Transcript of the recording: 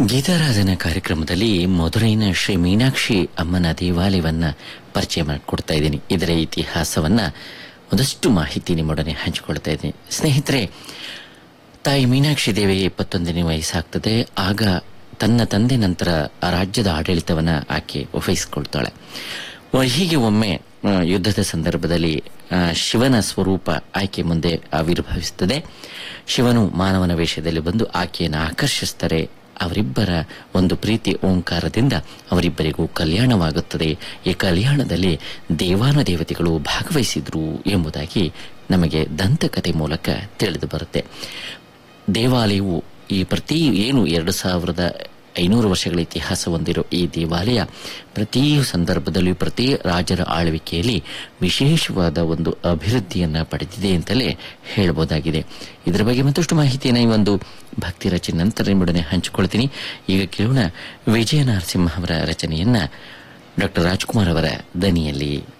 ಗೀತಾರಾಧನಾ ಕಾರ್ಯಕ್ರಮದಲ್ಲಿ ಮಧುರೈನ ಶ್ರೀ ಮೀನಾಕ್ಷಿ ಅಮ್ಮನ ದೇವಾಲಯವನ್ನ ಪರಿಚಯ ಮಾಡಿಕೊಡ್ತಾ ಇದ್ದೀನಿ ಇದರ ಇತಿಹಾಸವನ್ನ ಒಂದಷ್ಟು ಮಾಹಿತಿ ನಿಮ್ಮೊಡನೆ ಹಂಚಿಕೊಳ್ತಾ ಇದ್ದೀನಿ ಸ್ನೇಹಿತರೆ ತಾಯಿ ಮೀನಾಕ್ಷಿ ದೇವಿಗೆ ಇಪ್ಪತ್ತೊಂದನೇ ವಯಸ್ಸಾಗ್ತದೆ ಆಗ ತನ್ನ ತಂದೆ ನಂತರ ಆ ರಾಜ್ಯದ ಆಡಳಿತವನ್ನ ಆಕೆ ವಹಿಸಿಕೊಳ್ತಾಳೆ ಒ- ಹೀಗೆ ಒಮ್ಮೆ ಆ, ಯುದ್ಧದ ಸಂದರ್ಭದಲ್ಲಿ ಆ, ಶಿವನ ಸ್ವರೂಪ ಆಕೆ ಮುಂದೆ ಆವಿರ್ಭವಿಸುತ್ತದೆ ಶಿವನು ಮಾನವನ ವೇಷದಲ್ಲಿ ಬಂದು ಆಕೆಯನ್ನು ಆಕರ್ಷಿಸ್ತಾರೆ ಅವರಿಬ್ಬರ ಒಂದು ಪ್ರೀತಿ ಓಂಕಾರದಿಂದ ಅವರಿಬ್ಬರಿಗೂ ಕಲ್ಯಾಣವಾಗುತ್ತದೆ ಈ ಕಲ್ಯಾಣದಲ್ಲಿ ದೇವಾನ ದೇವತೆಗಳು ಭಾಗವಹಿಸಿದ್ರು ಎಂಬುದಾಗಿ ನಮಗೆ ದಂತಕಥೆ ಮೂಲಕ ತಿಳಿದು ಬರುತ್ತೆ ದೇವಾಲಯವು ಈ ಪ್ರತಿ ಏನು ಎರಡು ಸಾವಿರದ ಐನೂರು ವರ್ಷಗಳ ಇತಿಹಾಸ ಹೊಂದಿರೋ ಈ ದೇವಾಲಯ ಪ್ರತಿ ಸಂದರ್ಭದಲ್ಲಿಯೂ ಪ್ರತಿ ರಾಜರ ಆಳ್ವಿಕೆಯಲ್ಲಿ ವಿಶೇಷವಾದ ಒಂದು ಅಭಿವೃದ್ಧಿಯನ್ನ ಪಡೆದಿದೆ ಅಂತಲೇ ಹೇಳಬಹುದಾಗಿದೆ ಇದರ ಬಗ್ಗೆ ಮತ್ತಷ್ಟು ಮಾಹಿತಿಯನ್ನು ಈ ಒಂದು ಭಕ್ತಿ ರಚನೆ ನಂತರ ನಿಮ್ಮೊಡನೆ ಹಂಚಿಕೊಳ್ತೀನಿ ಈಗ ಕೇಳೋಣ ವಿಜಯ ನರಸಿಂಹ ಅವರ ರಚನೆಯನ್ನ ಡಾಕ್ಟರ್ ರಾಜ್ಕುಮಾರ್ ಅವರ ದನಿಯಲ್ಲಿ